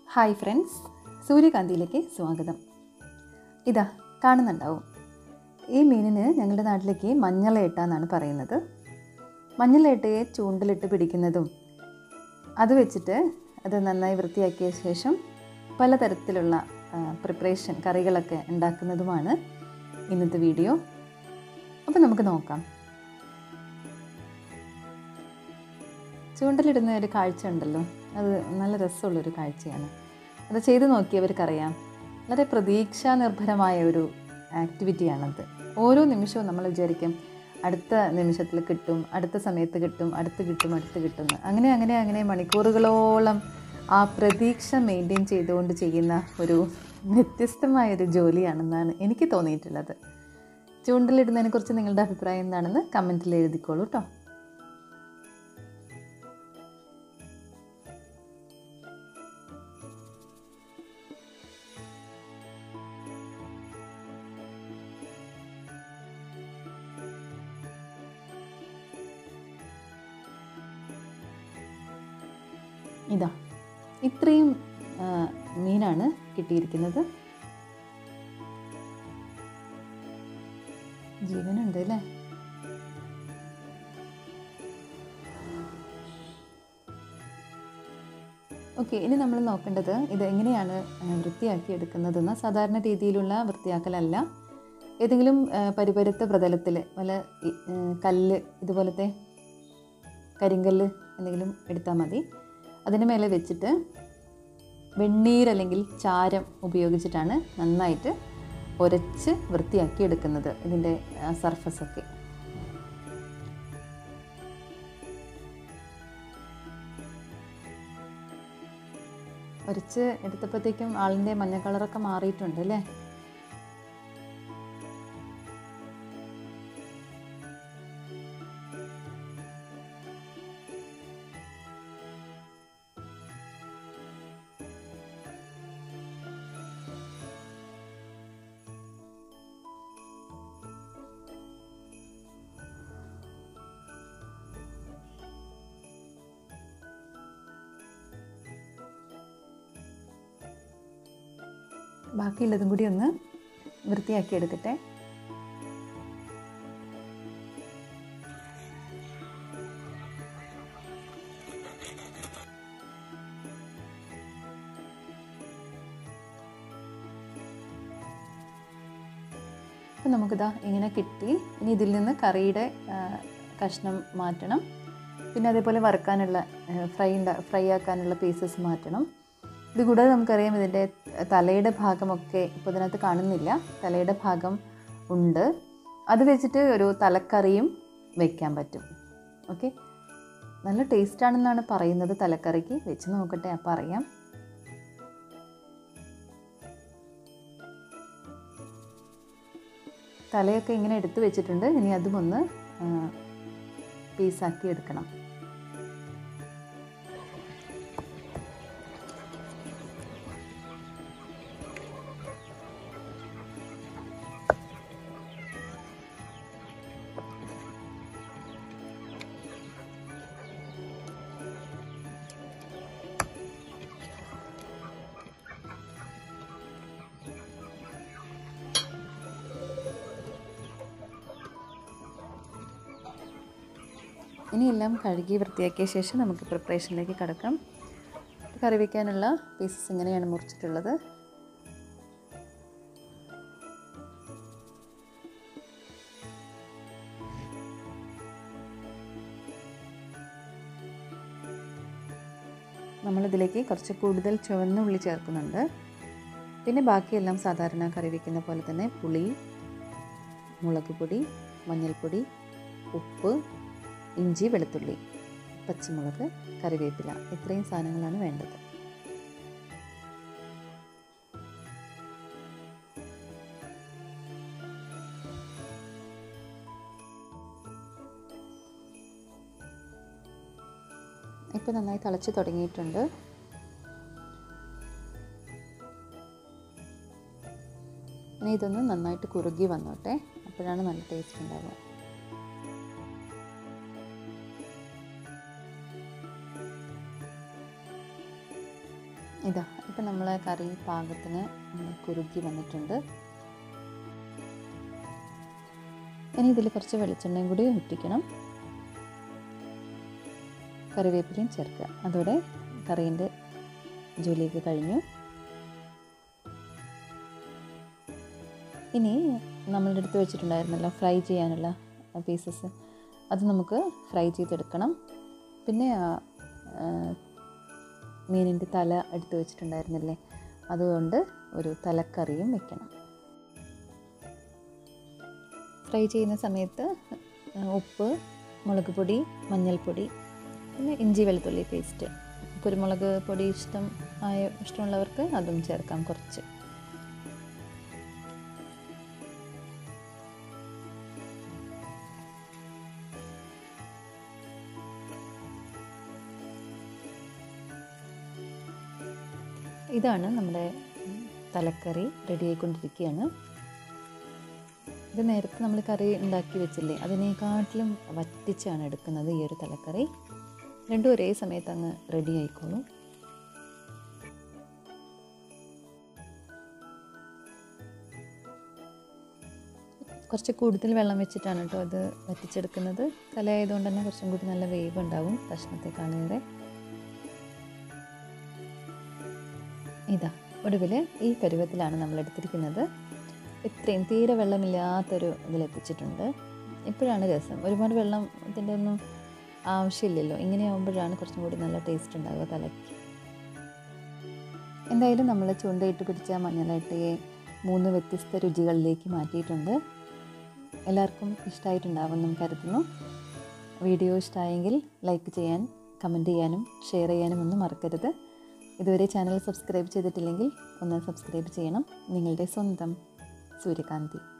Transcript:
Hi friends സൂര്യകാന്തിയിലേക്ക് സ്വാഗതം ഇതാ കാണുന്നുണ്ടാവും ഈ മീനിന് ഞങ്ങളുടെ നാട്ടിലേക്ക് മഞ്ഞളേട്ട എന്നാണ് പറയുന്നത് മഞ്ഞളേട്ടയെ ചൂണ്ടിലിട്ട് പിടിക്കുന്നതും അത് വെച്ചിട്ട് അത് നന്നായി വൃത്തിയാക്കിയ ശേഷം പലതരത്തിലുള്ള പ്രിപ്പറേഷൻ കറികളൊക്കെ ഉണ്ടാക്കുന്നതുമാണ് ഇന്നത്തെ വീഡിയോ അപ്പോൾ നമുക്ക് നോക്കാം ചൂണ്ടലിടുന്ന ഒരു കാഴ്ച ഉണ്ടല്ലോ അത് നല്ല രസമുള്ളൊരു കാഴ്ചയാണ് അത് ചെയ്തു നോക്കിയവർക്കറിയാം വളരെ പ്രതീക്ഷാ നിർഭരമായ ഒരു ആക്ടിവിറ്റിയാണത് ഓരോ നിമിഷവും നമ്മൾ വിചാരിക്കും അടുത്ത നിമിഷത്തിൽ കിട്ടും അടുത്ത സമയത്ത് കിട്ടും അടുത്ത് കിട്ടും അടുത്ത് കിട്ടും എന്ന്. അങ്ങനെ അങ്ങനെ അങ്ങനെ മണിക്കൂറുകളോളം ആ പ്രതീക്ഷ മെയിൻറ്റെയിൻ ചെയ്തുകൊണ്ട് ചെയ്യുന്ന ഒരു വ്യത്യസ്തമായൊരു ജോലിയാണെന്നാണ് എനിക്ക് തോന്നിയിട്ടുള്ളത് ചൂണ്ടലിടുന്നതിനെക്കുറിച്ച് നിങ്ങളുടെ അഭിപ്രായം എന്താണെന്ന് കമൻറ്റിൽ എഴുതിക്കോളൂ കേട്ടോ ഇതാ ഇത്രയും ആ, മീനാണ് കിട്ടിയിരിക്കുന്നത് ജീവനുണ്ട് അല്ലേ ഓക്കെ ഇനി നമ്മൾ നോക്കേണ്ടത് ഇത് എങ്ങനെയാണ് ആ, വൃത്തിയാക്കി എടുക്കുന്നതെന്ന് സാധാരണ രീതിയിലുള്ള വൃത്തിയാക്കലല്ല ഏതെങ്കിലും ആ, പരിപരുത്ത പ്രതലത്തിൽ വല്ല ഈ, ആ, കല്ല് ഇതുപോലത്തെ കരിങ്കല്ല് എന്തെങ്കിലും എടുത്താൽ മതി അതിന് മേലെ വെച്ചിട്ട് വെണ്ണീർ അല്ലെങ്കിൽ ചാരം ഉപയോഗിച്ചിട്ടാണ് നന്നായിട്ട് ഉരച്ച് വൃത്തിയാക്കി എടുക്കുന്നത് ഇതിൻ്റെ സർഫസൊക്കെ ഉരച്ച് എടുത്തപ്പോഴത്തേക്കും ആളിൻ്റെ മഞ്ഞ കളറൊക്കെ മാറിയിട്ടുണ്ട് അല്ലേ ബാക്കിയുള്ളതും കൂടി ഒന്ന് വൃത്തിയാക്കി എടുക്കട്ടെ അപ്പം നമുക്കിതാ ഇങ്ങനെ കിട്ടി ഇനി ഇതിൽ നിന്ന് കറിയുടെ ആ, കഷ്ണം മാറ്റണം പിന്നെ അതേപോലെ വറുക്കാനുള്ള ഫ്രൈ ഉണ്ടാ ഫ്രൈ ആക്കാനുള്ള പീസസ് മാറ്റണം ഇത് കൂടാതെ നമുക്കറിയാം ഇതിൻ്റെ തലയുടെ ഭാഗമൊക്കെ ഇപ്പോൾ ഇതിനകത്ത് കാണുന്നില്ല തലയുടെ ഭാഗം ഉണ്ട് അത് വെച്ചിട്ട് ഒരു തലക്കറിയും വെക്കാൻ പറ്റും ഓക്കെ നല്ല ടേസ്റ്റാണെന്നാണ് പറയുന്നത് തലക്കറിക്ക് വെച്ച് നോക്കട്ടെ അപ്പോൾ അറിയാം തലയൊക്കെ ഇങ്ങനെ എടുത്തു വെച്ചിട്ടുണ്ട് ഇനി അതും ഒന്ന് ആ, പീസാക്കി എടുക്കണം ഇനി എല്ലാം കഴുകി വൃത്തിയാക്കിയ ശേഷം നമുക്ക് പ്രിപ്പറേഷനിലേക്ക് കടക്കാം കറി വയ്ക്കാനുള്ള പീസസ് ഇങ്ങനെയാണ് മുറിച്ചിട്ടുള്ളത് നമ്മളിതിലേക്ക് കുറച്ച് കൂടുതൽ ചുവന്ന ഉള്ളി ചേർക്കുന്നുണ്ട് പിന്നെ ബാക്കിയെല്ലാം സാധാരണ കറി വയ്ക്കുന്ന പോലെ തന്നെ പുളി മുളക് പൊടി മഞ്ഞൾപ്പൊടി ഉപ്പ് ഇഞ്ചി വെളുത്തുള്ളി പച്ചമുളക് കറിവേപ്പില ഇത്രയും സാധനങ്ങളാണ് വേണ്ടത് ഇപ്പോൾ നന്നായി തിളച്ച് തുടങ്ങിയിട്ടുണ്ട് ഇനി ഇതൊന്ന് നന്നായിട്ട് കുറുകി വന്നോട്ടെ അപ്പോഴാണ് നല്ല ടേസ്റ്റ് ഉണ്ടാവുക ഇതാ ഇപ്പം നമ്മളെ കറി പാകത്തിന് കുറുക്കി വന്നിട്ടുണ്ട് ഇനി ഇതിൽ കുറച്ച് വെളിച്ചെണ്ണയും കൂടി ഒറ്റിക്കണം കറിവേപ്പിലയും ചേർക്കുക അതോടെ കറീൻ്റെ ജോലിയൊക്കെ കഴിഞ്ഞു ഇനി നമ്മളുടെ അടുത്ത് വെച്ചിട്ടുണ്ടായിരുന്നല്ലോ ഫ്രൈ ചെയ്യാനുള്ള പീസസ് അത് നമുക്ക് ഫ്രൈ ചെയ്തെടുക്കണം പിന്നെ മീനിൻ്റെ തല എടുത്ത് വെച്ചിട്ടുണ്ടായിരുന്നില്ലേ അതുകൊണ്ട് ഒരു തലക്കറിയും വെക്കണം ഫ്രൈ ചെയ്യുന്ന സമയത്ത് ഉപ്പ് മുളക് പൊടി മഞ്ഞൾപ്പൊടി പിന്നെ ഇഞ്ചി വെളുത്തുള്ളി പേസ്റ്റ് കുരുമുളക് പൊടി ഇഷ്ടം ആയ ഇഷ്ടമുള്ളവർക്ക് അതും ചേർക്കാം കുറച്ച് ഇതാണ് നമ്മുടെ തലക്കറി റെഡി ആയിക്കൊണ്ടിരിക്കുകയാണ് ഇത് നേരത്തെ നമ്മൾ കറി ഉണ്ടാക്കി വെച്ചില്ലേ അതിനേക്കാട്ടിലും വറ്റിച്ചാണ് എടുക്കുന്നത് ഈ ഒരു തലക്കറി രണ്ടും ഒരേ സമയത്ത് അങ്ങ് റെഡി ആയിക്കോളും കുറച്ച് കൂടുതൽ വെള്ളം വെച്ചിട്ടാണ് കേട്ടോ അത് വറ്റിച്ചെടുക്കുന്നത് തലയായതുകൊണ്ട് തന്നെ കുറച്ചും കൂടി നല്ല വേവ് ഉണ്ടാവും കഷ്ണത്തെക്കാളേറെ ഇതാ ഒടുവിൽ ഈ പരുവത്തിലാണ് നമ്മൾ എടുത്തിരിക്കുന്നത് ഇത്രയും തീരെ വെള്ളമില്ലാത്തൊരു ഇതിലെത്തിച്ചിട്ടുണ്ട് ഇപ്പോഴാണ് രസം ഒരുപാട് വെള്ളം ഇതിൻ്റെ ഒന്നും ആവശ്യമില്ലല്ലോ ഇങ്ങനെയാകുമ്പോഴാണ് കുറച്ചും കൂടി നല്ല ടേസ്റ്റ് ഉണ്ടാകുക തലയ്ക്ക് എന്തായാലും നമ്മൾ ചൂണ്ടയിട്ട് പിടിച്ച മഞ്ഞളായിട്ടയെ മൂന്ന് വ്യത്യസ്ത രുചികളിലേക്ക് മാറ്റിയിട്ടുണ്ട് എല്ലാവർക്കും ഇഷ്ടമായിട്ടുണ്ടാവുമെന്നും കരുതുന്നു വീഡിയോ ഇഷ്ടമായെങ്കിൽ ലൈക്ക് ചെയ്യാൻ കമൻറ്റ് ചെയ്യാനും ഷെയർ ചെയ്യാനും ഒന്നും മറക്കരുത് ഇതുവരെ ചാനൽ സബ്സ്ക്രൈബ് ചെയ്തിട്ടില്ലെങ്കിൽ ഒന്ന് സബ്സ്ക്രൈബ് ചെയ്യണം നിങ്ങളുടെ സ്വന്തം സൂര്യകാന്തി